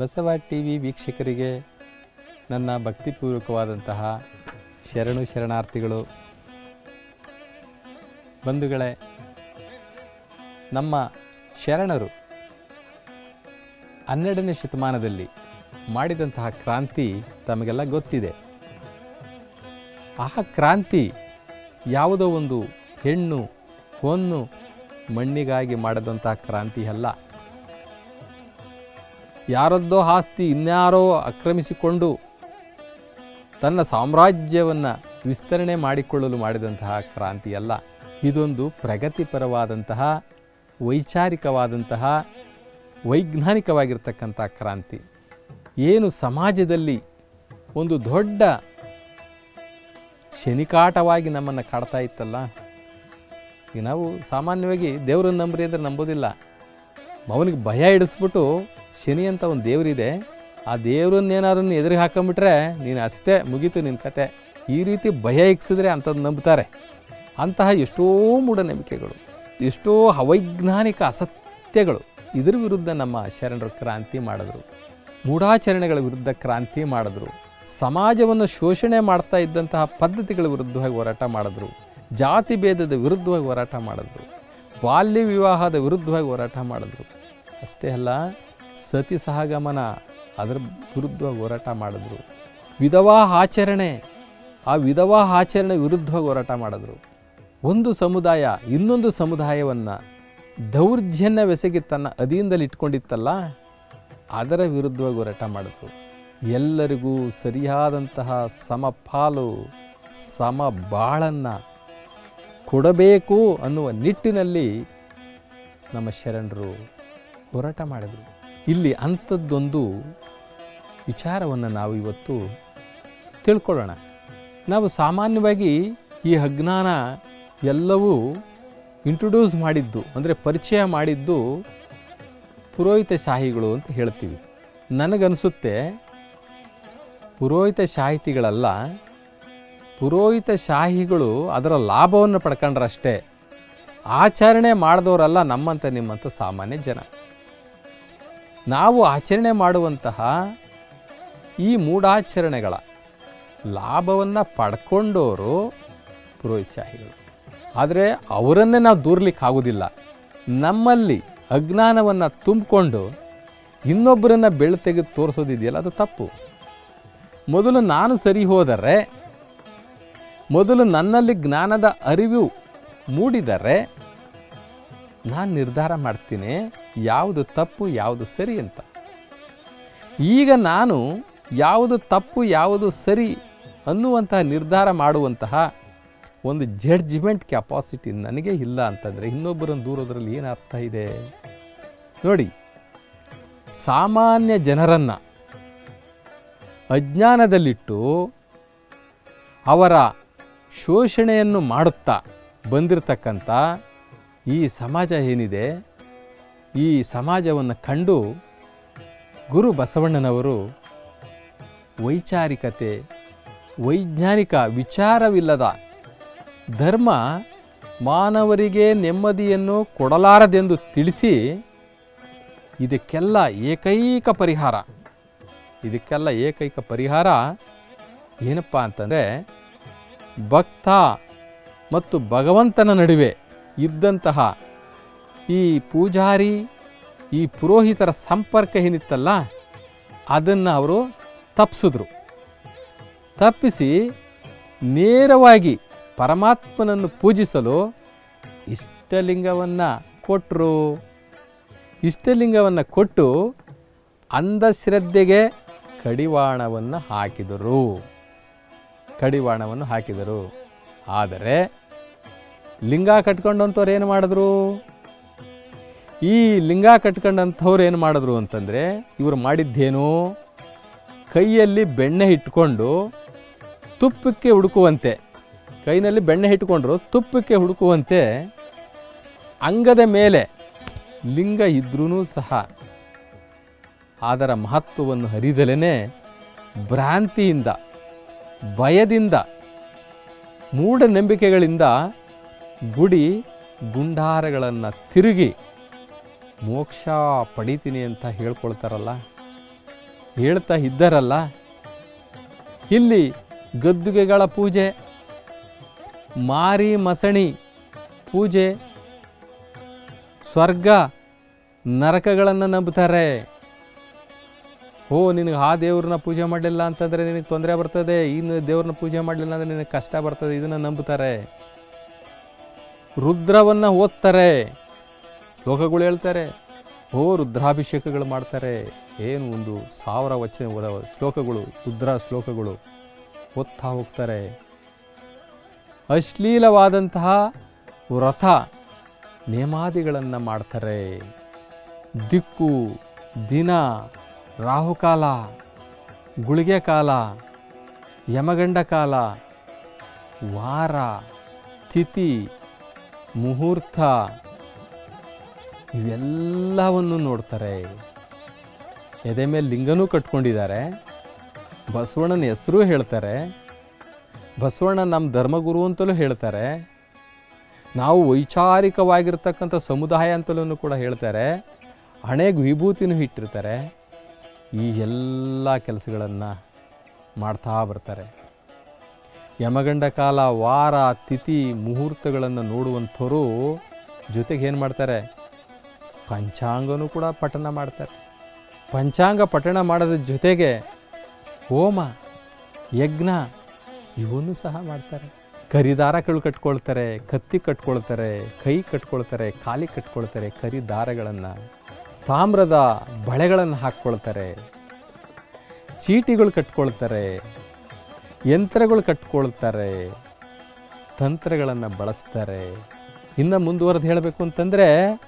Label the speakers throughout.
Speaker 1: Basava T V ವೀಕ್ಷಕರಿಗೆ ನನ್ನ ಭಕ್ತಿಪೂರ್ವಕವಾದಂತಹ ಶರಣು ಶರಣಾರ್ಥಿಗಳು ಬಂಧುಗಳೇ ನಮ್ಮ ಶರಣರು ಹನ್ನೆರಡನೇ ಶತಮಾನದಲ್ಲಿ ಮಾಡಿದಂತಹ ಕ್ರಾಂತಿ ತಮಗೆಲ್ಲ ಗೊತ್ತಿದೆ ಆ ಕ್ರಾಂತಿ ಯಾವುದೋ ಒಂದು ಹೆಣ್ಣು ಹೊನ್ನು ಮಣ್ಣಿಗಾಗಿ ಮಾಡದಂತಹ ಕ್ರಾಂತಿ ಅಲ್ಲ ಯಾರದ್ದೋ ಆಸ್ತಿ ಇನ್ಯಾರೋ ಆಕ್ರಮಿಸಿಕೊಂಡು ತನ್ನ ಸಾಮ್ರಾಜ್ಯವನ್ನು ವಿಸ್ತರಣೆ ಮಾಡಿಕೊಳ್ಳಲು ಮಾಡಿದಂತಹ ಕ್ರಾಂತಿ ಅಲ್ಲ ಇದೊಂದು ಪ್ರಗತಿಪರವಾದಂತಹ ವೈಚಾರಿಕವಾದಂತಹ ವೈಜ್ಞಾನಿಕವಾಗಿರ್ತಕ್ಕಂಥ ಕ್ರಾಂತಿ ಏನು ಸಮಾಜದಲ್ಲಿ ಒಂದು ದೊಡ್ಡ ಶನಿಕಾಟವಾಗಿ ನಮ್ಮನ್ನು ಕಾಡ್ತಾ ಇತ್ತಲ್ಲ ಈಗ ನಾವು ಸಾಮಾನ್ಯವಾಗಿ ದೇವ್ರನ್ನ ನಂಬ್ರಿ ಅಂದರೆ ನಂಬೋದಿಲ್ಲ ಅವನಿಗೆ ಭಯ ಹಿಡಿಸ್ಬಿಟ್ಟು ಶನಿ ಅಂತ ಒಂದು ದೇವರಿದೆ ಆ ದೇವ್ರನ್ನೇನಾದ್ರು ಎದುರಿಗೆ ಹಾಕೊಂಬಿಟ್ರೆ ನೀನು ಅಷ್ಟೇ ಮುಗೀತು ನಿನ್ನ ಕತೆ ಈ ರೀತಿ ಭಯ ಇಕ್ಸಿದ್ರೆ ಅಂಥದ್ದು ನಂಬ್ತಾರೆ ಅಂತಹ ಎಷ್ಟೋ ಮೂಢನಂಬಿಕೆಗಳು ಎಷ್ಟೋ ಅವೈಜ್ಞಾನಿಕ ಅಸತ್ಯಗಳು ಇದ್ರ ವಿರುದ್ಧ ನಮ್ಮ ಶರಣರು ಕ್ರಾಂತಿ ಮಾಡಿದ್ರು ಮೂಢಾಚರಣೆಗಳ ವಿರುದ್ಧ ಕ್ರಾಂತಿ ಮಾಡಿದ್ರು ಸಮಾಜವನ್ನು ಶೋಷಣೆ ಮಾಡ್ತಾ ಇದ್ದಂತಹ ಪದ್ಧತಿಗಳ ವಿರುದ್ಧವಾಗಿ ಹೋರಾಟ ಮಾಡಿದ್ರು ಜಾತಿ ಭೇದದ ವಿರುದ್ಧವಾಗಿ ಹೋರಾಟ ಮಾಡಿದ್ರು ಬಾಲ್ಯ ವಿವಾಹದ ವಿರುದ್ಧವಾಗಿ ಹೋರಾಟ ಮಾಡಿದ್ರು ಅಷ್ಟೇ ಅಲ್ಲ ಸತಿ ಸಹಗಮನ ಅದರ ವಿರುದ್ಧವಾಗಿ ಹೋರಾಟ ಮಾಡಿದ್ರು ವಿಧವಾ ಆಚರಣೆ ಆ ವಿಧವಾ ಆಚರಣೆ ವಿರುದ್ಧವಾಗಿ ಹೋರಾಟ ಮಾಡಿದ್ರು ಒಂದು ಸಮುದಾಯ ಇನ್ನೊಂದು ಸಮುದಾಯವನ್ನು ದೌರ್ಜನ್ಯವೆಸಗಿ ತನ್ನ ಅಧೀನದಲ್ಲಿ ಇಟ್ಕೊಂಡಿತ್ತಲ್ಲ ಅದರ ವಿರುದ್ಧವಾಗಿ ಹೋರಾಟ ಮಾಡಿದ್ರು ಎಲ್ಲರಿಗೂ ಸರಿಯಾದಂತಹ ಸಮಪಾಲು ಸಮ ಬಾಳನ್ನು ಕೊಡಬೇಕು ಅನ್ನುವ ನಿಟ್ಟಿನಲ್ಲಿ ನಮ್ಮ ಶರಣರು ಹೋರಾಟ ಮಾಡಿದರು ಇಲ್ಲಿ ಅಂಥದ್ದೊಂದು ವಿಚಾರವನ್ನು ನಾವು ಇವತ್ತು ತಿಳ್ಕೊಳ್ಳೋಣ ನಾವು ಸಾಮಾನ್ಯವಾಗಿ ಈ ಅಜ್ಞಾನ ಎಲ್ಲವೂ ಇಂಟ್ರೊಡ್ಯೂಸ್ ಮಾಡಿದ್ದು ಅಂದರೆ ಪರಿಚಯ ಮಾಡಿದ್ದು ಪುರೋಹಿತ ಶಾಹಿಗಳು ಅಂತ ಹೇಳ್ತೀವಿ ನನಗನ್ಸುತ್ತೆ ಪುರೋಹಿತ ಶಾಹಿತಿಗಳಲ್ಲ ಪುರೋಹಿತ ಶಾಹಿಗಳು ಅದರ ಲಾಭವನ್ನು ಪಡ್ಕೊಂಡ್ರಷ್ಟೇ ಆಚರಣೆ ಮಾಡಿದವರಲ್ಲ ನಮ್ಮಂಥ ನಿಮ್ಮಂಥ ಸಾಮಾನ್ಯ ಜನ ನಾವು ಆಚರಣೆ ಮಾಡುವಂತಹ ಈ ಮೂಢಾಚರಣೆಗಳ ಲಾಭವನ್ನು ಪಡ್ಕೊಂಡವರು ಪುರೋಹಿತ ಶಾಹಿಗಳು ಆದರೆ ಅವರನ್ನೇ ನಾವು ದೂರ್ಲಿಕ್ಕೆ ಆಗೋದಿಲ್ಲ ನಮ್ಮಲ್ಲಿ ಅಜ್ಞಾನವನ್ನು ತುಂಬಿಕೊಂಡು ಇನ್ನೊಬ್ಬರನ್ನು ಬೆಳೆ ತೆಗೆದು ತೋರಿಸೋದಿದೆಯಲ್ಲ ಅದು ತಪ್ಪು ಮೊದಲು ನಾನು ಸರಿ ಹೋದರೆ ಮೊದಲು ನನ್ನಲ್ಲಿ ಜ್ಞಾನದ ಅರಿವು ಮೂಡಿದರೆ ನಾನು ನಿರ್ಧಾರ ಮಾಡ್ತೀನಿ ಯಾವುದು ತಪ್ಪು ಯಾವುದು ಸರಿ ಅಂತ ಈಗ ನಾನು ಯಾವುದು ತಪ್ಪು ಯಾವುದು ಸರಿ ಅನ್ನುವಂತಹ ನಿರ್ಧಾರ ಮಾಡುವಂತಹ ಒಂದು ಜಡ್ಜ್ಮೆಂಟ್ ಕೆಪಾಸಿಟಿ ನನಗೆ ಇಲ್ಲ ಅಂತಂದರೆ ಇನ್ನೊಬ್ಬರನ್ನು ದೂರೋದ್ರಲ್ಲಿ ಏನು ಅರ್ಥ ಇದೆ ನೋಡಿ ಸಾಮಾನ್ಯ ಜನರನ್ನು ಅಜ್ಞಾನದಲ್ಲಿಟ್ಟು ಅವರ ಶೋಷಣೆಯನ್ನು ಮಾಡುತ್ತಾ ಬಂದಿರತಕ್ಕಂಥ ಈ ಸಮಾಜ ಏನಿದೆ ಈ ಸಮಾಜವನ್ನು ಕಂಡು ಗುರು ಬಸವಣ್ಣನವರು ವೈಚಾರಿಕತೆ ವೈಜ್ಞಾನಿಕ ವಿಚಾರವಿಲ್ಲದ ಧರ್ಮ ಮಾನವರಿಗೆ ನೆಮ್ಮದಿಯನ್ನು ಕೊಡಲಾರದೆಂದು ತಿಳಿಸಿ ಇದಕ್ಕೆಲ್ಲ ಏಕೈಕ ಪರಿಹಾರ ಇದಕ್ಕೆಲ್ಲ ಏಕೈಕ ಪರಿಹಾರ ಏನಪ್ಪ ಅಂತಂದರೆ ಭಕ್ತ ಮತ್ತು ಭಗವಂತನ ನಡುವೆ ಇದ್ದಂತಹ ಈ ಪೂಜಾರಿ ಈ ಪುರೋಹಿತರ ಸಂಪರ್ಕ ಏನಿತ್ತಲ್ಲ ಅದನ್ನು ಅವರು ತಪ್ಪಿಸಿದ್ರು ತಪ್ಪಿಸಿ ನೇರವಾಗಿ ಪರಮಾತ್ಮನನ್ನು ಪೂಜಿಸಲು ಇಷ್ಟಲಿಂಗವನ್ನು ಕೊಟ್ಟರು ಇಷ್ಟಲಿಂಗವನ್ನು ಕೊಟ್ಟು ಅಂಧಶ್ರದ್ಧೆಗೆ ಕಡಿವಾಣವನ್ನು ಹಾಕಿದರು ಕಡಿವಾಣವನ್ನು ಹಾಕಿದರು ಆದರೆ ಲಿಂಗ ಕಟ್ಕೊಂಡಂಥವ್ರು ಏನು ಮಾಡಿದ್ರು ಈ ಲಿಂಗ ಕಟ್ಕೊಂಡಂಥವ್ರು ಏನು ಮಾಡಿದ್ರು ಅಂತಂದರೆ ಇವರು ಮಾಡಿದ್ದೇನು ಕೈಯಲ್ಲಿ ಬೆಣ್ಣೆ ಇಟ್ಕೊಂಡು ತುಪ್ಪಕ್ಕೆ ಹುಡುಕುವಂತೆ ಕೈನಲ್ಲಿ ಬೆಣ್ಣೆ ಇಟ್ಕೊಂಡ್ರು ತುಪ್ಪಕ್ಕೆ ಹುಡುಕುವಂತೆ ಅಂಗದ ಮೇಲೆ ಲಿಂಗ ಇದ್ರೂ ಸಹ ಅದರ ಮಹತ್ವವನ್ನು ಹರಿದಲೇ ಭ್ರಾಂತಿಯಿಂದ ಭಯದಿಂದ ಮೂಢನಂಬಿಕೆಗಳಿಂದ ಗುಡಿ ಗುಂಡಾರಗಳನ್ನು ತಿರುಗಿ ಮೋಕ್ಷ ಪಡಿತೀನಿ ಅಂತ ಹೇಳ್ಕೊಳ್ತಾರಲ್ಲ ಹೇಳ್ತಾ ಇದ್ದಾರಲ್ಲ ಇಲ್ಲಿ ಗದ್ದುಗೆಗಳ ಪೂಜೆ ಮಾರಿ ಮಸಣಿ ಪೂಜೆ ಸ್ವರ್ಗ ನರಕಗಳನ್ನು ನಂಬುತ್ತಾರೆ ಓ ನಿನಗೆ ಆ ದೇವ್ರನ್ನ ಪೂಜೆ ಮಾಡಲಿಲ್ಲ ಅಂತಂದರೆ ನಿನಗೆ ತೊಂದರೆ ಬರ್ತದೆ ಇನ್ನು ದೇವ್ರನ್ನ ಪೂಜೆ ಮಾಡಲಿಲ್ಲ ಅಂದರೆ ನಿನಗೆ ಕಷ್ಟ ಬರ್ತದೆ ಇದನ್ನು ನಂಬುತ್ತಾರೆ ರುದ್ರವನ್ನು ಓದ್ತಾರೆ ಶ್ಲೋಕಗಳು ಹೇಳ್ತಾರೆ ಓ ರುದ್ರಾಭಿಷೇಕಗಳು ಮಾಡ್ತಾರೆ ಏನು ಒಂದು ಸಾವಿರ ವಚನ ಓದ- ಶ್ಲೋಕಗಳು ರುದ್ರ ಶ್ಲೋಕಗಳು ಓದ್ತಾ ಹೋಗ್ತಾರೆ ಅಶ್ಲೀಲವಾದಂತಹ ವ್ರತ ನೇಮಾದಿಗಳನ್ನು ಮಾಡ್ತಾರೆ ದಿಕ್ಕು ದಿನ ರಾಹುಕಾಲ ಗುಳಿಗೆ ಕಾಲ ಯಮಗಂಡ ಕಾಲ ವಾರ ತಿಥಿ ಮುಹೂರ್ತ ಇವೆಲ್ಲವನ್ನು ನೋಡ್ತಾರೆ ಎದೆ ಮೇಲೆ ಲಿಂಗನೂ ಕಟ್ಕೊಂಡಿದ್ದಾರೆ ಬಸವಣ್ಣನ ಹೆಸರು ಹೇಳ್ತಾರೆ ಬಸವಣ್ಣ ನಮ್ಮ ಧರ್ಮಗುರು ಅಂತಲೂ ಹೇಳ್ತಾರೆ ನಾವು ವೈಚಾರಿಕವಾಗಿರ್ತಕ್ಕಂಥ ಸಮುದಾಯ ಅಂತಲೂ ಕೂಡ ಹೇಳ್ತಾರೆ ಹಣೆಗೆ ವಿಭೂತಿನೂ ಇಟ್ಟಿರ್ತಾರೆ ಈ ಎಲ್ಲ ಕೆಲಸಗಳನ್ನು ಮಾಡ್ತಾ ಬರ್ತಾರೆ ಯಮಗಂಡ ಕಾಲ ವಾರ ತಿಥಿ ಮುಹೂರ್ತಗಳನ್ನು ನೋಡುವಂಥವರು ಜೊತೆಗೆ ಏನು ಮಾಡ್ತಾರೆ ಪಂಚಾಂಗನೂ ಕೂಡ ಪಠನ ಮಾಡ್ತಾರೆ ಪಂಚಾಂಗ ಪಠಣ ಮಾಡೋದ್ರ ಜೊತೆಗೆ ಹೋಮ ಯಜ್ಞ ಇವನ್ನೂ ಸಹ ಮಾಡ್ತಾರೆ ಕರಿದಾರಗಳು ಕಟ್ಕೊಳ್ತಾರೆ ಕತ್ತಿ ಕಟ್ಕೊಳ್ತಾರೆ ಕೈ ಕಟ್ಕೊಳ್ತಾರೆ ಕಾಲಿ ಕಟ್ಕೊಳ್ತಾರೆ ಕರಿ ದಾರಗಳನ್ನು ತಾಮ್ರದ ಬಳೆಗಳನ್ನು ಹಾಕ್ಕೊಳ್ತಾರೆ ಚೀಟಿಗಳು ಕಟ್ಕೊಳ್ತಾರೆ ಯಂತ್ರಗಳು ಕಟ್ಕೊಳ್ತಾರೆ ತಂತ್ರಗಳನ್ನು ಬಳಸ್ತಾರೆ ಇನ್ನು ಮುಂದುವರೆದು ಹೇಳಬೇಕು ಅಂತಂದರೆ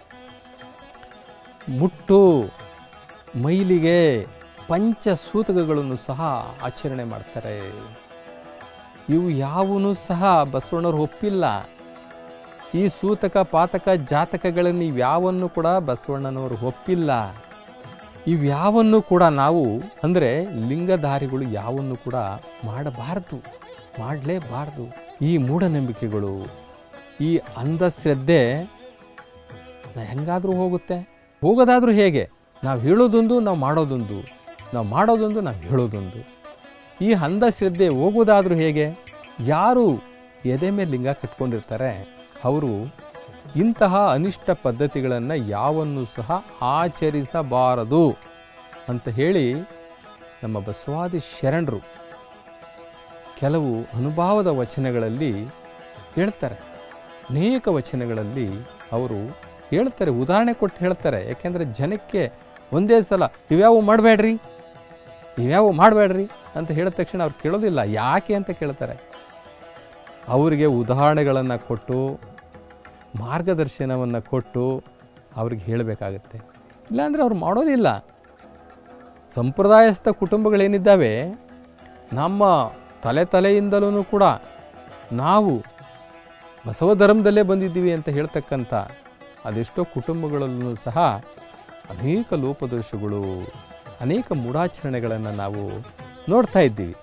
Speaker 1: ಮುಟ್ಟು ಮೈಲಿಗೆ ಪಂಚಸೂತಕಗಳನ್ನು ಸಹ ಆಚರಣೆ ಮಾಡ್ತಾರೆ ಇವು ಯಾವೂ ಸಹ ಬಸವಣ್ಣವ್ರು ಒಪ್ಪಿಲ್ಲ ಈ ಸೂತಕ ಪಾತಕ ಜಾತಕಗಳನ್ನು ಇವ್ಯಾವನ್ನು ಕೂಡ ಬಸವಣ್ಣನವರು ಒಪ್ಪಿಲ್ಲ ಇವ್ಯಾವನ್ನು ಕೂಡ ನಾವು ಅಂದರೆ ಲಿಂಗಧಾರಿಗಳು ಯಾವನ್ನು ಕೂಡ ಮಾಡಬಾರದು ಮಾಡಲೇಬಾರ್ದು ಈ ಮೂಢನಂಬಿಕೆಗಳು ಈ ಅಂಧಶ್ರದ್ಧೆ ಹೆಂಗಾದರೂ ಹೋಗುತ್ತೆ ಹೋಗೋದಾದರೂ ಹೇಗೆ ನಾವು ಹೇಳೋದೊಂದು ನಾವು ಮಾಡೋದೊಂದು ನಾವು ಮಾಡೋದೊಂದು ನಾವು ಹೇಳೋದೊಂದು ಈ ಅಂಧಶ್ರದ್ಧೆ ಹೋಗೋದಾದರೂ ಹೇಗೆ ಯಾರು ಎದೆ ಮೇಲೆ ಲಿಂಗ ಕಟ್ಕೊಂಡಿರ್ತಾರೆ ಅವರು ಇಂತಹ ಅನಿಷ್ಟ ಪದ್ಧತಿಗಳನ್ನು ಯಾವನ್ನು ಸಹ ಆಚರಿಸಬಾರದು ಅಂತ ಹೇಳಿ ನಮ್ಮ ಬಸವಾದಿ ಶರಣರು ಕೆಲವು ಅನುಭವದ ವಚನಗಳಲ್ಲಿ ಹೇಳ್ತಾರೆ ಅನೇಕ ವಚನಗಳಲ್ಲಿ ಅವರು ಹೇಳ್ತಾರೆ ಉದಾಹರಣೆ ಕೊಟ್ಟು ಹೇಳ್ತಾರೆ ಯಾಕೆಂದರೆ ಜನಕ್ಕೆ ಒಂದೇ ಸಲ ಇವ್ಯಾವು ಮಾಡಬೇಡ್ರಿ ಇವ್ಯಾವು ಮಾಡಬೇಡ್ರಿ ಅಂತ ಹೇಳಿದ ತಕ್ಷಣ ಅವ್ರು ಕೇಳೋದಿಲ್ಲ ಯಾಕೆ ಅಂತ ಕೇಳ್ತಾರೆ ಅವರಿಗೆ ಉದಾಹರಣೆಗಳನ್ನು ಕೊಟ್ಟು ಮಾರ್ಗದರ್ಶನವನ್ನು ಕೊಟ್ಟು ಅವ್ರಿಗೆ ಹೇಳಬೇಕಾಗತ್ತೆ ಇಲ್ಲಾಂದರೆ ಅವ್ರು ಮಾಡೋದಿಲ್ಲ ಸಂಪ್ರದಾಯಸ್ಥ ಕುಟುಂಬಗಳೇನಿದ್ದಾವೆ ನಮ್ಮ ತಲೆ ತಲೆಯಿಂದಲೂ ಕೂಡ ನಾವು ಬಸವ ಧರ್ಮದಲ್ಲೇ ಬಂದಿದ್ದೀವಿ ಅಂತ ಹೇಳ್ತಕ್ಕಂಥ ಅದೆಷ್ಟೋ ಕುಟುಂಬಗಳಲ್ಲೂ ಸಹ ಅನೇಕ ಲೋಪದೋಷಗಳು ಅನೇಕ ಮೂಢಾಚರಣೆಗಳನ್ನು ನಾವು ನೋಡ್ತಾ ಇದ್ದೀವಿ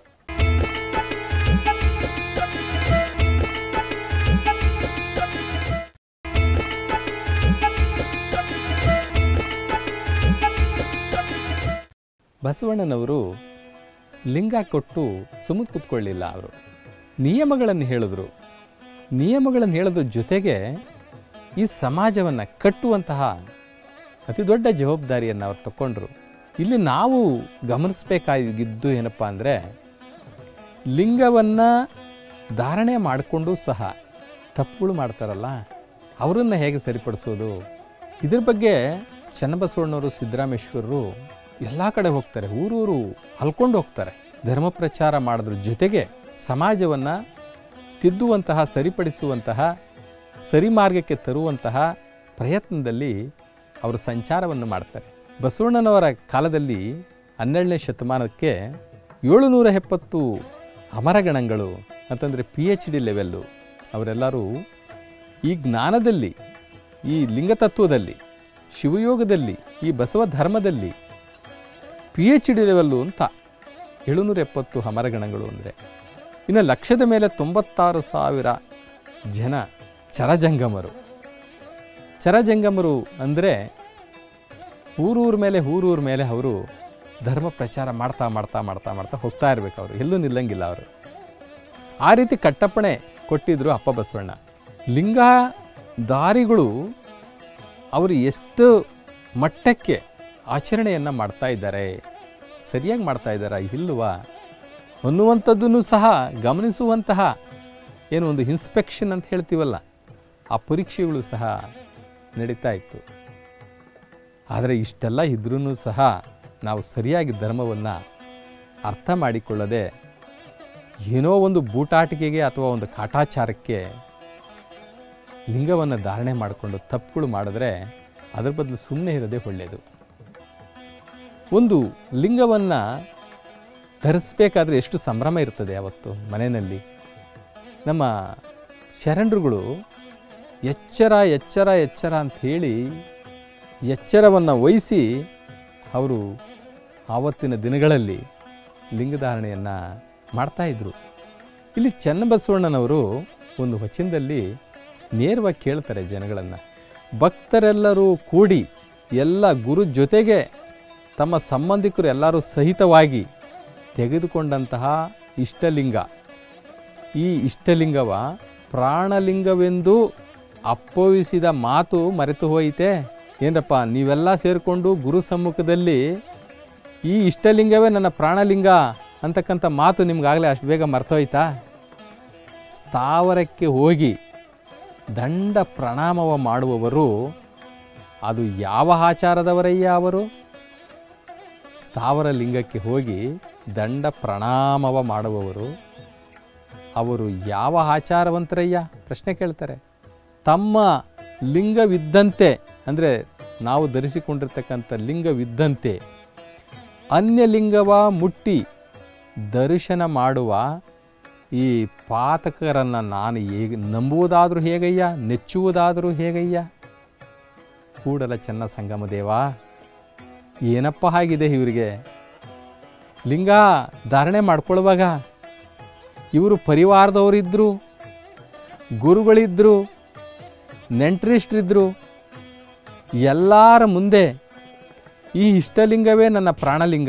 Speaker 1: ಬಸವಣ್ಣನವರು ಲಿಂಗ ಕೊಟ್ಟು ಸುಮ್ಮನೆ ಕೂತ್ಕೊಳ್ಳಿಲ್ಲ ಅವರು ನಿಯಮಗಳನ್ನು ಹೇಳಿದ್ರು ನಿಯಮಗಳನ್ನು ಹೇಳೋದ್ರ ಜೊತೆಗೆ ಈ ಸಮಾಜವನ್ನು ಕಟ್ಟುವಂತಹ ಅತಿ ದೊಡ್ಡ ಜವಾಬ್ದಾರಿಯನ್ನು ಅವ್ರು ತಗೊಂಡ್ರು ಇಲ್ಲಿ ನಾವು ಗಮನಿಸಬೇಕಾಗಿದ್ದು ಏನಪ್ಪ ಅಂದರೆ ಲಿಂಗವನ್ನು ಧಾರಣೆ ಮಾಡಿಕೊಂಡು ಸಹ ತಪ್ಪುಗಳು ಮಾಡ್ತಾರಲ್ಲ ಅವರನ್ನು ಹೇಗೆ ಸರಿಪಡಿಸೋದು ಇದ್ರ ಬಗ್ಗೆ ಚನ್ನಬಸವಣ್ಣವರು ಸಿದ್ದರಾಮೇಶ್ವರರು ಎಲ್ಲ ಕಡೆ ಹೋಗ್ತಾರೆ ಊರೂರು ಹಲ್ಕೊಂಡು ಹೋಗ್ತಾರೆ ಧರ್ಮ ಪ್ರಚಾರ ಮಾಡೋದ್ರ ಜೊತೆಗೆ ಸಮಾಜವನ್ನು ತಿದ್ದುವಂತಹ ಸರಿಪಡಿಸುವಂತಹ ಸರಿ ಮಾರ್ಗಕ್ಕೆ ತರುವಂತಹ ಪ್ರಯತ್ನದಲ್ಲಿ ಅವರು ಸಂಚಾರವನ್ನು ಮಾಡ್ತಾರೆ ಬಸವಣ್ಣನವರ ಕಾಲದಲ್ಲಿ ಹನ್ನೆರಡನೇ ಶತಮಾನಕ್ಕೆ ಏಳುನೂರ ಎಪ್ಪತ್ತು ಅಮರಗಣಗಳು ಅಂತಂದರೆ ಪಿ ಎಚ್ ಡಿ ಲೆವೆಲ್ಲು ಅವರೆಲ್ಲರೂ ಈ ಜ್ಞಾನದಲ್ಲಿ ಈ ಲಿಂಗತತ್ವದಲ್ಲಿ ಶಿವಯೋಗದಲ್ಲಿ ಈ ಬಸವ ಧರ್ಮದಲ್ಲಿ ಪಿ ಎಚ್ ಡಿ ಲೆವೆಲ್ಲು ಅಂತ ಏಳುನೂರ ಎಪ್ಪತ್ತು ಅಮರಗಣಗಳು ಅಂದರೆ ಇನ್ನು ಲಕ್ಷದ ಮೇಲೆ ತೊಂಬತ್ತಾರು ಸಾವಿರ ಜನ ಚರಜಂಗಮರು ಚರಜಂಗಮರು ಅಂದರೆ ಊರೂರ ಮೇಲೆ ಊರೂರ ಮೇಲೆ ಅವರು ಧರ್ಮ ಪ್ರಚಾರ ಮಾಡ್ತಾ ಮಾಡ್ತಾ ಮಾಡ್ತಾ ಮಾಡ್ತಾ ಹೋಗ್ತಾ ಇರಬೇಕು ಅವರು ಎಲ್ಲೂ ನಿಲ್ಲಂಗಿಲ್ಲ ಅವರು ಆ ರೀತಿ ಕಟ್ಟಪ್ಪಣೆ ಕೊಟ್ಟಿದ್ರು ಅಪ್ಪ ಬಸವಣ್ಣ ಲಿಂಗ ದಾರಿಗಳು ಅವರು ಎಷ್ಟು ಮಟ್ಟಕ್ಕೆ ಆಚರಣೆಯನ್ನು ಮಾಡ್ತಾ ಇದ್ದಾರೆ ಸರಿಯಾಗಿ ಮಾಡ್ತಾ ಇದ್ದಾರಾ ಇಲ್ವಾ ಅನ್ನುವಂಥದ್ದನ್ನು ಸಹ ಗಮನಿಸುವಂತಹ ಏನು ಒಂದು ಇನ್ಸ್ಪೆಕ್ಷನ್ ಅಂತ ಹೇಳ್ತೀವಲ್ಲ ಆ ಪರೀಕ್ಷೆಗಳು ಸಹ ನಡೀತಾ ಇತ್ತು ಆದರೆ ಇಷ್ಟೆಲ್ಲ ಇದ್ರೂ ಸಹ ನಾವು ಸರಿಯಾಗಿ ಧರ್ಮವನ್ನು ಅರ್ಥ ಮಾಡಿಕೊಳ್ಳದೆ ಏನೋ ಒಂದು ಬೂಟಾಟಿಕೆಗೆ ಅಥವಾ ಒಂದು ಕಾಟಾಚಾರಕ್ಕೆ ಲಿಂಗವನ್ನು ಧಾರಣೆ ಮಾಡಿಕೊಂಡು ತಪ್ಪುಗಳು ಮಾಡಿದ್ರೆ ಅದರ ಬದಲು ಸುಮ್ಮನೆ ಇರೋದೇ ಒಳ್ಳೆಯದು ಒಂದು ಲಿಂಗವನ್ನು ಧರಿಸ್ಬೇಕಾದ್ರೆ ಎಷ್ಟು ಸಂಭ್ರಮ ಇರ್ತದೆ ಅವತ್ತು ಮನೆಯಲ್ಲಿ ನಮ್ಮ ಶರಣರುಗಳು ಎಚ್ಚರ ಎಚ್ಚರ ಎಚ್ಚರ ಅಂತ ಹೇಳಿ ಎಚ್ಚರವನ್ನು ವಹಿಸಿ ಅವರು ಆವತ್ತಿನ ದಿನಗಳಲ್ಲಿ ಲಿಂಗಧಾರಣೆಯನ್ನು ಮಾಡ್ತಾಯಿದ್ರು ಇಲ್ಲಿ ಚನ್ನಬಸವಣ್ಣನವರು ಒಂದು ವಚನದಲ್ಲಿ ನೇರವಾಗಿ ಕೇಳ್ತಾರೆ ಜನಗಳನ್ನು ಭಕ್ತರೆಲ್ಲರೂ ಕೂಡಿ ಎಲ್ಲ ಗುರು ಜೊತೆಗೆ ತಮ್ಮ ಸಂಬಂಧಿಕರು ಎಲ್ಲರೂ ಸಹಿತವಾಗಿ ತೆಗೆದುಕೊಂಡಂತಹ ಇಷ್ಟಲಿಂಗ ಈ ಇಷ್ಟಲಿಂಗವ ಪ್ರಾಣಲಿಂಗವೆಂದು ಅಪ್ಪವಿಸಿದ ಮಾತು ಮರೆತು ಹೋಯಿತೆ ಏನಪ್ಪ ನೀವೆಲ್ಲ ಸೇರಿಕೊಂಡು ಗುರು ಸಮ್ಮುಖದಲ್ಲಿ ಈ ಇಷ್ಟಲಿಂಗವೇ ನನ್ನ ಪ್ರಾಣಲಿಂಗ ಅಂತಕ್ಕಂಥ ಮಾತು ನಿಮ್ಗಾಗಲೇ ಅಷ್ಟು ಬೇಗ ಮರ್ತೋಯ್ತಾ ಸ್ಥಾವರಕ್ಕೆ ಹೋಗಿ ದಂಡ ಪ್ರಣಾಮವ ಮಾಡುವವರು ಅದು ಯಾವ ಆಚಾರದವರಯ್ಯ ಅವರು ಸ್ಥಾವರ ಲಿಂಗಕ್ಕೆ ಹೋಗಿ ದಂಡ ಪ್ರಣಾಮವ ಮಾಡುವವರು ಅವರು ಯಾವ ಆಚಾರವಂತರಯ್ಯ ಪ್ರಶ್ನೆ ಕೇಳ್ತಾರೆ ತಮ್ಮ ಲಿಂಗವಿದ್ದಂತೆ ಅಂದರೆ ನಾವು ಧರಿಸಿಕೊಂಡಿರ್ತಕ್ಕಂಥ ಲಿಂಗವಿದ್ದಂತೆ ಅನ್ಯಲಿಂಗವ ಮುಟ್ಟಿ ದರ್ಶನ ಮಾಡುವ ಈ ಪಾತಕರನ್ನು ನಾನು ಹೇಗೆ ನಂಬುವುದಾದರೂ ಹೇಗಯ್ಯ ನೆಚ್ಚುವುದಾದರೂ ಹೇಗಯ್ಯ ಕೂಡಲ ಚೆನ್ನ ಸಂಗಮ ದೇವ ಏನಪ್ಪ ಆಗಿದೆ ಇವರಿಗೆ ಲಿಂಗ ಧಾರಣೆ ಮಾಡ್ಕೊಳ್ಳುವಾಗ ಇವರು ಪರಿವಾರದವರಿದ್ದರು ಗುರುಗಳಿದ್ದರು ನೆಂಟರಿಷ್ಟರಿದ್ದರು ಎಲ್ಲರ ಮುಂದೆ ಈ ಇಷ್ಟಲಿಂಗವೇ ನನ್ನ ಪ್ರಾಣಲಿಂಗ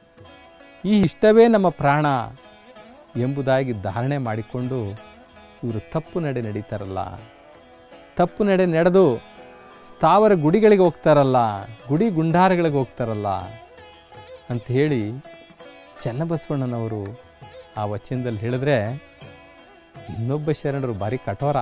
Speaker 1: ಈ ಇಷ್ಟವೇ ನಮ್ಮ ಪ್ರಾಣ ಎಂಬುದಾಗಿ ಧಾರಣೆ ಮಾಡಿಕೊಂಡು ಇವರು ತಪ್ಪು ನಡೆ ನಡೀತಾರಲ್ಲ ತಪ್ಪು ನಡೆ ನಡೆದು ಸ್ಥಾವರ ಗುಡಿಗಳಿಗೆ ಹೋಗ್ತಾರಲ್ಲ ಗುಡಿ ಗುಂಡಾರಗಳಿಗೆ ಹೋಗ್ತಾರಲ್ಲ ಅಂತ ಹೇಳಿ ಚನ್ನಬಸವಣ್ಣನವರು ಆ ವಚನದಲ್ಲಿ ಹೇಳಿದ್ರೆ ಇನ್ನೊಬ್ಬ ಶರಣರು ಭಾರಿ ಕಠೋರ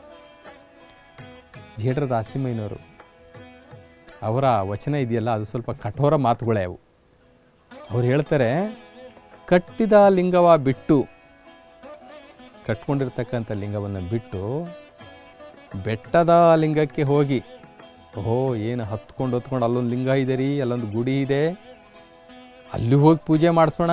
Speaker 1: ಜೇಡ್ರ ದಾಸಿಮಯ್ಯನವರು ಅವರ ವಚನ ಇದೆಯಲ್ಲ ಅದು ಸ್ವಲ್ಪ ಕಠೋರ ಮಾತುಗಳೇ ಅವು ಅವ್ರು ಹೇಳ್ತಾರೆ ಕಟ್ಟಿದ ಲಿಂಗವ ಬಿಟ್ಟು ಕಟ್ಕೊಂಡಿರ್ತಕ್ಕಂಥ ಲಿಂಗವನ್ನು ಬಿಟ್ಟು ಬೆಟ್ಟದ ಲಿಂಗಕ್ಕೆ ಹೋಗಿ ಓಹೋ ಏನು ಹತ್ಕೊಂಡು ಹೊತ್ಕೊಂಡು ಅಲ್ಲೊಂದು ಲಿಂಗ ಇದೆ ರೀ ಅಲ್ಲೊಂದು ಗುಡಿ ಇದೆ ಅಲ್ಲಿ ಹೋಗಿ ಪೂಜೆ ಮಾಡಿಸೋಣ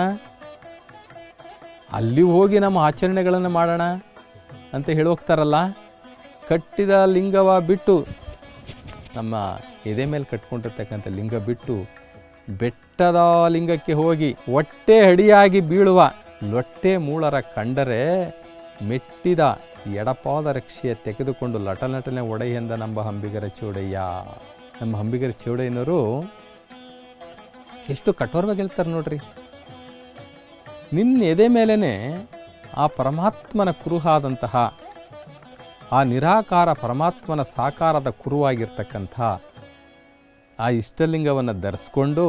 Speaker 1: ಅಲ್ಲಿ ಹೋಗಿ ನಮ್ಮ ಆಚರಣೆಗಳನ್ನು ಮಾಡೋಣ ಅಂತ ಹೇಳಿ ಹೋಗ್ತಾರಲ್ಲ ಕಟ್ಟಿದ ಲಿಂಗವ ಬಿಟ್ಟು ನಮ್ಮ ಎದೆ ಮೇಲೆ ಕಟ್ಕೊಂಡಿರ್ತಕ್ಕಂಥ ಲಿಂಗ ಬಿಟ್ಟು ಬೆಟ್ಟದ ಲಿಂಗಕ್ಕೆ ಹೋಗಿ ಹೊಟ್ಟೆ ಅಡಿಯಾಗಿ ಬೀಳುವ ಲೊಟ್ಟೆ ಮೂಳರ ಕಂಡರೆ ಮೆಟ್ಟಿದ ಎಡಪಾದ ರಕ್ಷೆಯ ತೆಗೆದುಕೊಂಡು ಲಟಲಟನೆ ಒಡೆಯೆಂದ ನಮ್ಮ ಹಂಬಿಗರ ಚೌಡಯ್ಯ ನಮ್ಮ ಹಂಬಿಗರ ಚೌಡಯ್ಯನವರು ಎಷ್ಟು ಕಠೋರವಾಗಿ ಹೇಳ್ತಾರೆ ನೋಡ್ರಿ ನಿನ್ನ ಎದೆ ಮೇಲೇ ಆ ಪರಮಾತ್ಮನ ಕುರುಹಾದಂತಹ ಆ ನಿರಾಕಾರ ಪರಮಾತ್ಮನ ಸಾಕಾರದ ಕುರುವಾಗಿರ್ತಕ್ಕಂಥ ಆ ಇಷ್ಟಲಿಂಗವನ್ನು ಧರಿಸ್ಕೊಂಡು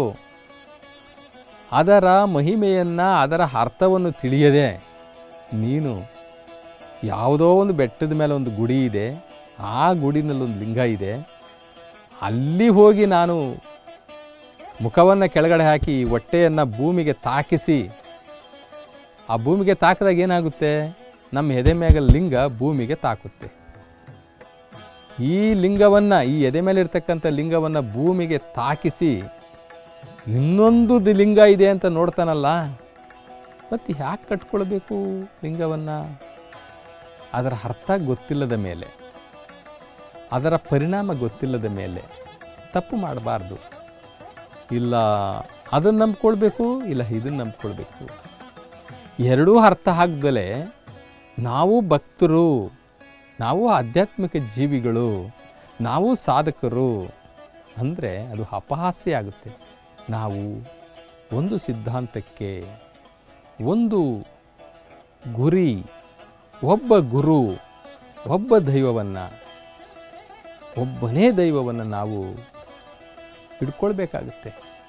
Speaker 1: ಅದರ ಮಹಿಮೆಯನ್ನು ಅದರ ಅರ್ಥವನ್ನು ತಿಳಿಯದೆ ನೀನು ಯಾವುದೋ ಒಂದು ಬೆಟ್ಟದ ಮೇಲೆ ಒಂದು ಗುಡಿ ಇದೆ ಆ ಗುಡಿನಲ್ಲಿ ಒಂದು ಲಿಂಗ ಇದೆ ಅಲ್ಲಿ ಹೋಗಿ ನಾನು ಮುಖವನ್ನು ಕೆಳಗಡೆ ಹಾಕಿ ಈ ಹೊಟ್ಟೆಯನ್ನು ಭೂಮಿಗೆ ತಾಕಿಸಿ ಆ ಭೂಮಿಗೆ ತಾಕಿದಾಗ ಏನಾಗುತ್ತೆ ನಮ್ಮ ಎದೆ ಮ್ಯಾಗ ಲಿಂಗ ಭೂಮಿಗೆ ತಾಕುತ್ತೆ ಈ ಲಿಂಗವನ್ನು ಈ ಎದೆ ಮೇಲೆ ಇರ್ತಕ್ಕಂಥ ಲಿಂಗವನ್ನು ಭೂಮಿಗೆ ತಾಕಿಸಿ ಇನ್ನೊಂದು ದಿ- ಲಿಂಗ ಇದೆ ಅಂತ ನೋಡ್ತಾನಲ್ಲ ಮತ್ತು ಯಾಕೆ ಕಟ್ಕೊಳ್ಬೇಕು ಲಿಂಗವನ್ನು ಅದರ ಅರ್ಥ ಗೊತ್ತಿಲ್ಲದ ಮೇಲೆ ಅದರ ಪರಿಣಾಮ ಗೊತ್ತಿಲ್ಲದ ಮೇಲೆ ತಪ್ಪು ಮಾಡಬಾರ್ದು ಇಲ್ಲ ಅದನ್ನು ನಂಬ್ಕೊಳ್ಬೇಕು ಇಲ್ಲ ಇದನ್ನು ನಂಬ್ಕೊಳ್ಬೇಕು ಎರಡೂ ಅರ್ಥ ಆಗ್ದಲೆ ನಾವು ಭಕ್ತರು ನಾವು ಆಧ್ಯಾತ್ಮಿಕ ಜೀವಿಗಳು ನಾವು ಸಾಧಕರು ಅಂದರೆ ಅದು ಅಪಹಾಸ್ಯ ಆಗುತ್ತೆ ನಾವು ಒಂದು ಸಿದ್ಧಾಂತಕ್ಕೆ ಒಂದು ಗುರಿ ಒಬ್ಬ ಗುರು ಒಬ್ಬ ದೈವವನ್ನು ಒಬ್ಬನೇ ದೈವವನ್ನು ನಾವು ಹಿಡ್ಕೊಳ್ಬೇಕಾಗುತ್ತೆ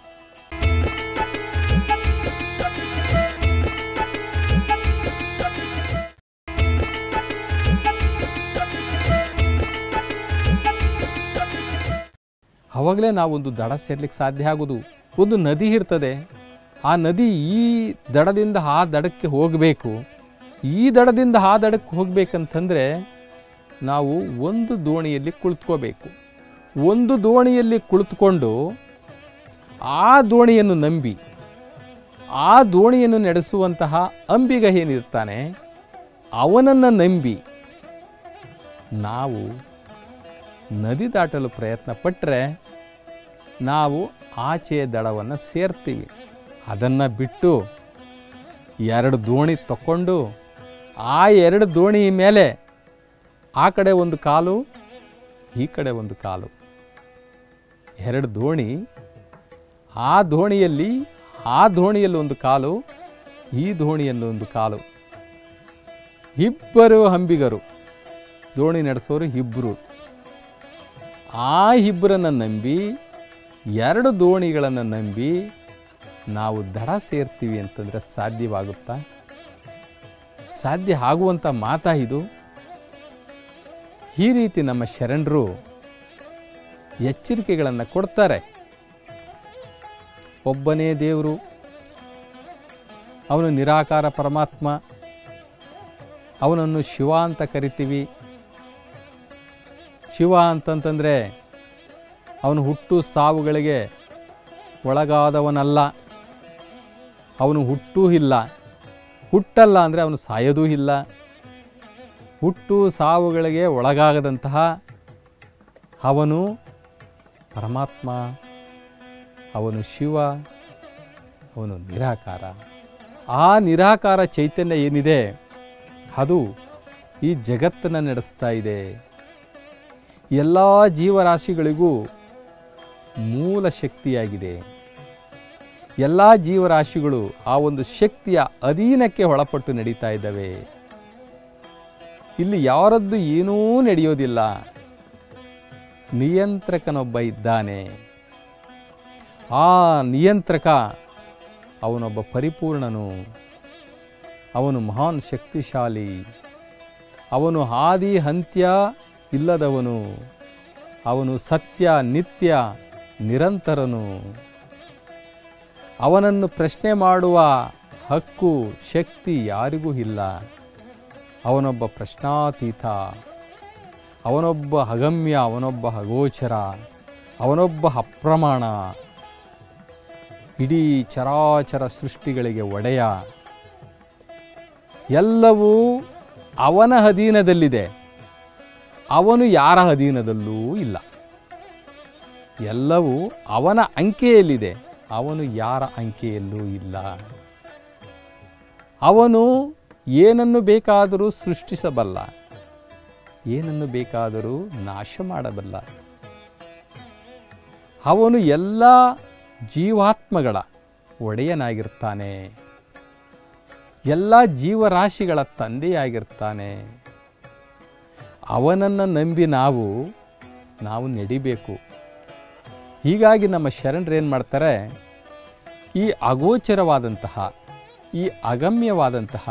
Speaker 1: ಆವಾಗಲೇ ನಾವೊಂದು ದಡ ಸೇರ್ಲಿಕ್ಕೆ ಸಾಧ್ಯ ಆಗೋದು ಒಂದು ನದಿ ಇರ್ತದೆ ಆ ನದಿ ಈ ದಡದಿಂದ ಆ ದಡಕ್ಕೆ ಹೋಗಬೇಕು ಈ ದಡದಿಂದ ಆ ದಡಕ್ಕೆ ಹೋಗ್ಬೇಕಂತಂದರೆ ನಾವು ಒಂದು ದೋಣಿಯಲ್ಲಿ ಕುಳಿತುಕೋಬೇಕು ಒಂದು ದೋಣಿಯಲ್ಲಿ ಕುಳಿತುಕೊಂಡು ಆ ದೋಣಿಯನ್ನು ನಂಬಿ ಆ ದೋಣಿಯನ್ನು ನಡೆಸುವಂತಹ ಅಂಬಿಗ ಏನಿರ್ತಾನೆ ಅವನನ್ನು ನಂಬಿ ನಾವು ನದಿ ದಾಟಲು ಪ್ರಯತ್ನ ಪಟ್ಟರೆ ನಾವು ಆಚೆಯ ದಡವನ್ನು ಸೇರ್ತೀವಿ ಅದನ್ನು ಬಿಟ್ಟು ಎರಡು ದೋಣಿ ತಕ್ಕೊಂಡು ಆ ಎರಡು ದೋಣಿ ಮೇಲೆ ಆ ಕಡೆ ಒಂದು ಕಾಲು ಈ ಕಡೆ ಒಂದು ಕಾಲು ಎರಡು ದೋಣಿ ಆ ದೋಣಿಯಲ್ಲಿ ಆ ದೋಣಿಯಲ್ಲಿ ಒಂದು ಕಾಲು ಈ ದೋಣಿಯಲ್ಲಿ ಒಂದು ಕಾಲು ಇಬ್ಬರು ಹಂಬಿಗರು ದೋಣಿ ನಡೆಸೋರು ಇಬ್ಬರು ಆ ಇಬ್ಬರನ್ನು ನಂಬಿ ಎರಡು ದೋಣಿಗಳನ್ನು ನಂಬಿ ನಾವು ದಡ ಸೇರ್ತೀವಿ ಅಂತಂದರೆ ಸಾಧ್ಯವಾಗುತ್ತಾ ಸಾಧ್ಯ ಆಗುವಂಥ ಮಾತಾ ಇದು ಈ ರೀತಿ ನಮ್ಮ ಶರಣರು ಎಚ್ಚರಿಕೆಗಳನ್ನು ಕೊಡ್ತಾರೆ ಒಬ್ಬನೇ ದೇವರು ಅವನು ನಿರಾಕಾರ ಪರಮಾತ್ಮ ಅವನನ್ನು ಶಿವ ಅಂತ ಕರಿತೀವಿ ಶಿವ ಅಂತಂತಂದರೆ ಅವನು ಹುಟ್ಟು ಸಾವುಗಳಿಗೆ ಒಳಗಾದವನಲ್ಲ ಅವನು ಹುಟ್ಟೂ ಇಲ್ಲ ಹುಟ್ಟಲ್ಲ ಅಂದರೆ ಅವನು ಸಾಯೋದೂ ಇಲ್ಲ ಹುಟ್ಟು ಸಾವುಗಳಿಗೆ ಒಳಗಾಗದಂತಹ ಅವನು ಪರಮಾತ್ಮ ಅವನು ಶಿವ ಅವನು ನಿರಾಕಾರ ಆ ನಿರಾಕಾರ ಚೈತನ್ಯ ಏನಿದೆ ಅದು ಈ ಜಗತ್ತನ್ನು ನಡೆಸ್ತಾ ಇದೆ ಎಲ್ಲ ಜೀವರಾಶಿಗಳಿಗೂ ಮೂಲ ಶಕ್ತಿಯಾಗಿದೆ ಎಲ್ಲ ಜೀವರಾಶಿಗಳು ಆ ಒಂದು ಶಕ್ತಿಯ ಅಧೀನಕ್ಕೆ ಒಳಪಟ್ಟು ನಡೀತಾ ಇದ್ದಾವೆ ಇಲ್ಲಿ ಯಾರದ್ದು ಏನೂ ನಡೆಯೋದಿಲ್ಲ ನಿಯಂತ್ರಕನೊಬ್ಬ ಇದ್ದಾನೆ ಆ ನಿಯಂತ್ರಕ ಅವನೊಬ್ಬ ಪರಿಪೂರ್ಣನು ಅವನು ಮಹಾನ್ ಶಕ್ತಿಶಾಲಿ ಅವನು ಆದಿ ಅಂತ್ಯ ಇಲ್ಲದವನು ಅವನು ಸತ್ಯ ನಿತ್ಯ ನಿರಂತರನು ಅವನನ್ನು ಪ್ರಶ್ನೆ ಮಾಡುವ ಹಕ್ಕು ಶಕ್ತಿ ಯಾರಿಗೂ ಇಲ್ಲ ಅವನೊಬ್ಬ ಪ್ರಶ್ನಾತೀತ ಅವನೊಬ್ಬ ಅಗಮ್ಯ ಅವನೊಬ್ಬ ಅಗೋಚರ ಅವನೊಬ್ಬ ಅಪ್ರಮಾಣ ಇಡೀ ಚರಾಚರ ಸೃಷ್ಟಿಗಳಿಗೆ ಒಡೆಯ ಎಲ್ಲವೂ ಅವನ ಅಧೀನದಲ್ಲಿದೆ ಅವನು ಯಾರ ಅಧೀನದಲ್ಲೂ ಇಲ್ಲ ಎಲ್ಲವೂ ಅವನ ಅಂಕೆಯಲ್ಲಿದೆ ಅವನು ಯಾರ ಅಂಕೆಯಲ್ಲೂ ಇಲ್ಲ ಅವನು ಏನನ್ನು ಬೇಕಾದರೂ ಸೃಷ್ಟಿಸಬಲ್ಲ ಏನನ್ನು ಬೇಕಾದರೂ ನಾಶ ಮಾಡಬಲ್ಲ ಅವನು ಎಲ್ಲ ಜೀವಾತ್ಮಗಳ ಒಡೆಯನಾಗಿರ್ತಾನೆ ಎಲ್ಲ ಜೀವರಾಶಿಗಳ ತಂದೆಯಾಗಿರ್ತಾನೆ ಅವನನ್ನು ನಂಬಿ ನಾವು ನಾವು ನಡಿಬೇಕು ಹೀಗಾಗಿ ನಮ್ಮ ಶರಣರು ಏನು ಮಾಡ್ತಾರೆ ಈ ಅಗೋಚರವಾದಂತಹ ಈ ಅಗಮ್ಯವಾದಂತಹ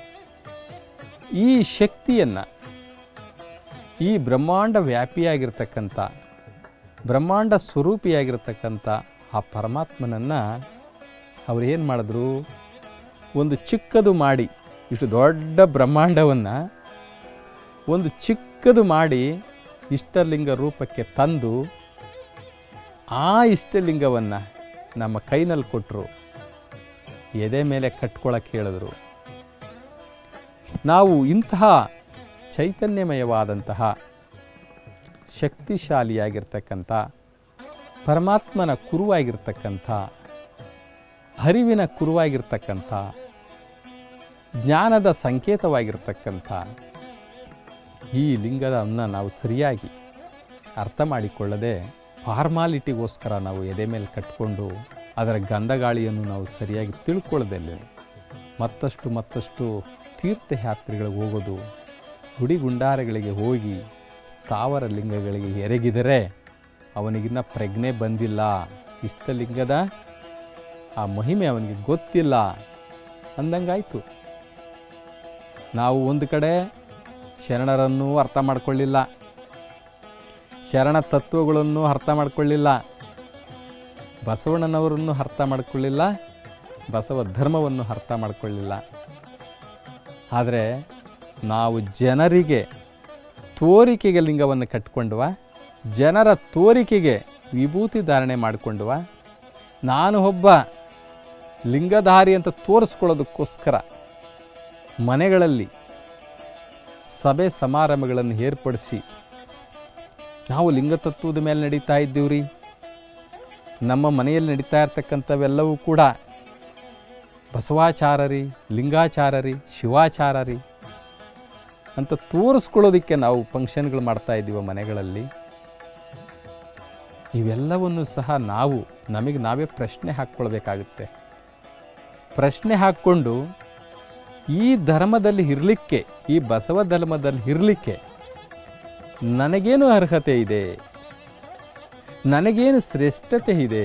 Speaker 1: ಈ ಶಕ್ತಿಯನ್ನು ಈ ಬ್ರಹ್ಮಾಂಡ ವ್ಯಾಪಿಯಾಗಿರ್ತಕ್ಕಂಥ ಬ್ರಹ್ಮಾಂಡ ಸ್ವರೂಪಿಯಾಗಿರ್ತಕ್ಕಂಥ ಆ ಪರಮಾತ್ಮನನ್ನು ಅವ್ರು ಏನು ಮಾಡಿದ್ರು ಒಂದು ಚಿಕ್ಕದು ಮಾಡಿ ಇಷ್ಟು ದೊಡ್ಡ ಬ್ರಹ್ಮಾಂಡವನ್ನು ಒಂದು ಚಿಕ್ಕದು ಮಾಡಿ ಇಷ್ಟಲಿಂಗ ರೂಪಕ್ಕೆ ತಂದು ಆ ಇಷ್ಟಲಿಂಗವನ್ನು ನಮ್ಮ ಕೈನಲ್ಲಿ ಕೊಟ್ಟರು ಎದೆ ಮೇಲೆ ಕಟ್ಕೊಳಕ್ಕೆ ಹೇಳಿದ್ರು ನಾವು ಇಂತಹ ಚೈತನ್ಯಮಯವಾದಂತಹ ಶಕ್ತಿಶಾಲಿಯಾಗಿರ್ತಕ್ಕಂಥ ಪರಮಾತ್ಮನ ಕುರುವಾಗಿರ್ತಕ್ಕಂಥ ಅರಿವಿನ ಕುರುವಾಗಿರ್ತಕ್ಕಂಥ ಜ್ಞಾನದ ಸಂಕೇತವಾಗಿರ್ತಕ್ಕಂಥ ಈ ಲಿಂಗದನ್ನು ನಾವು ಸರಿಯಾಗಿ ಅರ್ಥ ಮಾಡಿಕೊಳ್ಳದೆ ಫಾರ್ಮಾಲಿಟಿಗೋಸ್ಕರ ನಾವು ಎದೆ ಮೇಲೆ ಕಟ್ಕೊಂಡು ಅದರ ಗಂಧಗಾಳಿಯನ್ನು ನಾವು ಸರಿಯಾಗಿ ತಿಳ್ಕೊಳ್ಳೋದಿಲ್ಲ ಮತ್ತಷ್ಟು ಮತ್ತಷ್ಟು ತೀರ್ಥಯಾತ್ರೆಗಳಿಗೆ ಹೋಗೋದು ಗುಡಿ ಗುಂಡಾರಗಳಿಗೆ ಹೋಗಿ ಸ್ಥಾವರ ಲಿಂಗಗಳಿಗೆ ಎರಗಿದರೆ ಅವನಿಗಿನ್ನ ಪ್ರಜ್ಞೆ ಬಂದಿಲ್ಲ ಇಷ್ಟಲಿಂಗದ ಆ ಮಹಿಮೆ ಅವನಿಗೆ ಗೊತ್ತಿಲ್ಲ ಅಂದಂಗಾಯಿತು ನಾವು ಒಂದು ಕಡೆ ಶರಣರನ್ನು ಅರ್ಥ ಮಾಡ್ಕೊಳ್ಳಿಲ್ಲ ಶರಣ ತತ್ವಗಳನ್ನು ಅರ್ಥ ಮಾಡ್ಕೊಳ್ಳಿಲ್ಲ ಬಸವಣ್ಣನವರನ್ನು ಅರ್ಥ ಮಾಡ್ಕೊಳ್ಳಿಲ್ಲ ಬಸವ ಧರ್ಮವನ್ನು ಅರ್ಥ ಮಾಡ್ಕೊಳ್ಳಿಲ್ಲ ಆದರೆ ನಾವು ಜನರಿಗೆ ತೋರಿಕೆಗೆ ಲಿಂಗವನ್ನು ಕಟ್ಕೊಂಡ್ವ ಜನರ ತೋರಿಕೆಗೆ ವಿಭೂತಿ ಧಾರಣೆ ಮಾಡಿಕೊಂಡ್ವ ನಾನು ಒಬ್ಬ ಲಿಂಗಧಾರಿ ಅಂತ ತೋರಿಸ್ಕೊಳ್ಳೋದಕ್ಕೋಸ್ಕರ ಮನೆಗಳಲ್ಲಿ ಸಭೆ ಸಮಾರಂಭಗಳನ್ನು ಏರ್ಪಡಿಸಿ ನಾವು ಲಿಂಗತತ್ವದ ಮೇಲೆ ನಡೀತಾ ಇದ್ದೀವ್ರಿ ನಮ್ಮ ಮನೆಯಲ್ಲಿ ನಡೀತಾ ಇರ್ತಕ್ಕಂಥವೆಲ್ಲವೂ ಕೂಡ ಬಸವಾಚಾರರಿ ಲಿಂಗಾಚಾರರಿ ಶಿವಾಚಾರರಿ ಅಂತ ತೋರಿಸ್ಕೊಳ್ಳೋದಕ್ಕೆ ನಾವು ಫಂಕ್ಷನ್ಗಳು ಮಾಡ್ತಾ ಇದ್ದೀವಿ ಮನೆಗಳಲ್ಲಿ ಇವೆಲ್ಲವನ್ನು ಸಹ ನಾವು ನಮಗೆ ನಾವೇ ಪ್ರಶ್ನೆ ಹಾಕ್ಕೊಳ್ಬೇಕಾಗುತ್ತೆ ಪ್ರಶ್ನೆ ಹಾಕ್ಕೊಂಡು ಈ ಧರ್ಮದಲ್ಲಿ ಇರಲಿಕ್ಕೆ ಈ ಬಸವ ಧರ್ಮದಲ್ಲಿ ಇರಲಿಕ್ಕೆ ನನಗೇನು ಅರ್ಹತೆ ಇದೆ ನನಗೇನು ಶ್ರೇಷ್ಠತೆ ಇದೆ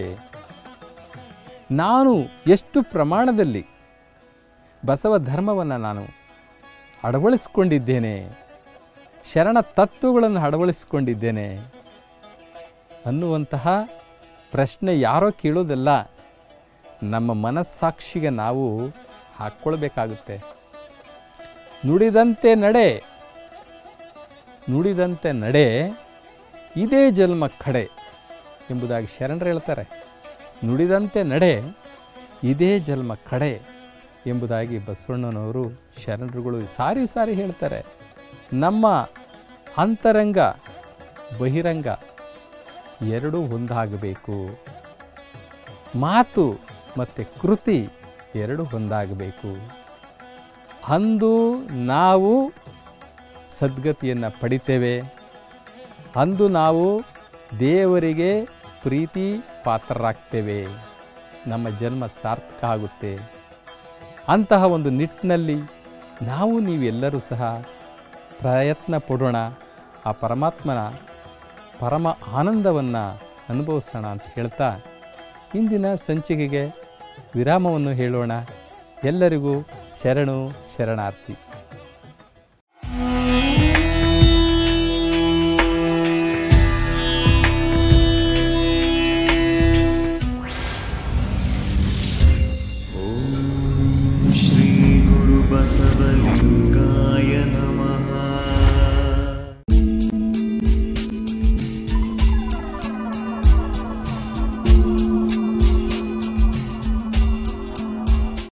Speaker 1: ನಾನು ಎಷ್ಟು ಪ್ರಮಾಣದಲ್ಲಿ ಬಸವ ಧರ್ಮವನ್ನು ನಾನು ಅಳವಡಿಸ್ಕೊಂಡಿದ್ದೇನೆ ಶರಣ ತತ್ವಗಳನ್ನು ಅಳವಡಿಸ್ಕೊಂಡಿದ್ದೇನೆ ಅನ್ನುವಂತಹ ಪ್ರಶ್ನೆ ಯಾರೋ ಕೇಳೋದಲ್ಲ ನಮ್ಮ ಮನಸ್ಸಾಕ್ಷಿಗೆ ನಾವು ಹಾಕ್ಕೊಳ್ಬೇಕಾಗುತ್ತೆ ನುಡಿದಂತೆ ನಡೆ ನುಡಿದಂತೆ ನಡೆ ಇದೇ ಜನ್ಮ ಕಡೆ ಎಂಬುದಾಗಿ ಶರಣರು ಹೇಳ್ತಾರೆ ನುಡಿದಂತೆ ನಡೆ ಇದೇ ಜನ್ಮ ಕಡೆ ಎಂಬುದಾಗಿ ಬಸವಣ್ಣನವರು ಶರಣರುಗಳು ಸಾರಿ ಸಾರಿ ಹೇಳ್ತಾರೆ ನಮ್ಮ ಅಂತರಂಗ ಬಹಿರಂಗ ಎರಡೂ ಒಂದಾಗಬೇಕು ಮಾತು ಮತ್ತು ಕೃತಿ ಎರಡು ಒಂದಾಗಬೇಕು ಅಂದು ನಾವು ಸದ್ಗತಿಯನ್ನು ಪಡಿತೇವೆ ಅಂದು ನಾವು ದೇವರಿಗೆ ಪ್ರೀತಿ ಪಾತ್ರರಾಗ್ತೇವೆ ನಮ್ಮ ಜನ್ಮ ಸಾರ್ಥಕ ಆಗುತ್ತೆ ಅಂತಹ ಒಂದು ನಿಟ್ಟಿನಲ್ಲಿ ನಾವು ನೀವೆಲ್ಲರೂ ಸಹ ಪ್ರಯತ್ನ ಪಡೋಣ ಆ ಪರಮಾತ್ಮನ ಪರಮ ಆನಂದವನ್ನು ಅನುಭವಿಸೋಣ ಅಂತ ಹೇಳ್ತಾ ಇಂದಿನ ಸಂಚಿಕೆಗೆ ವಿರಾಮವನ್ನು ಹೇಳೋಣ ಎಲ್ಲರಿಗೂ ಶರಣು ಶರಣಾರ್ಥಿ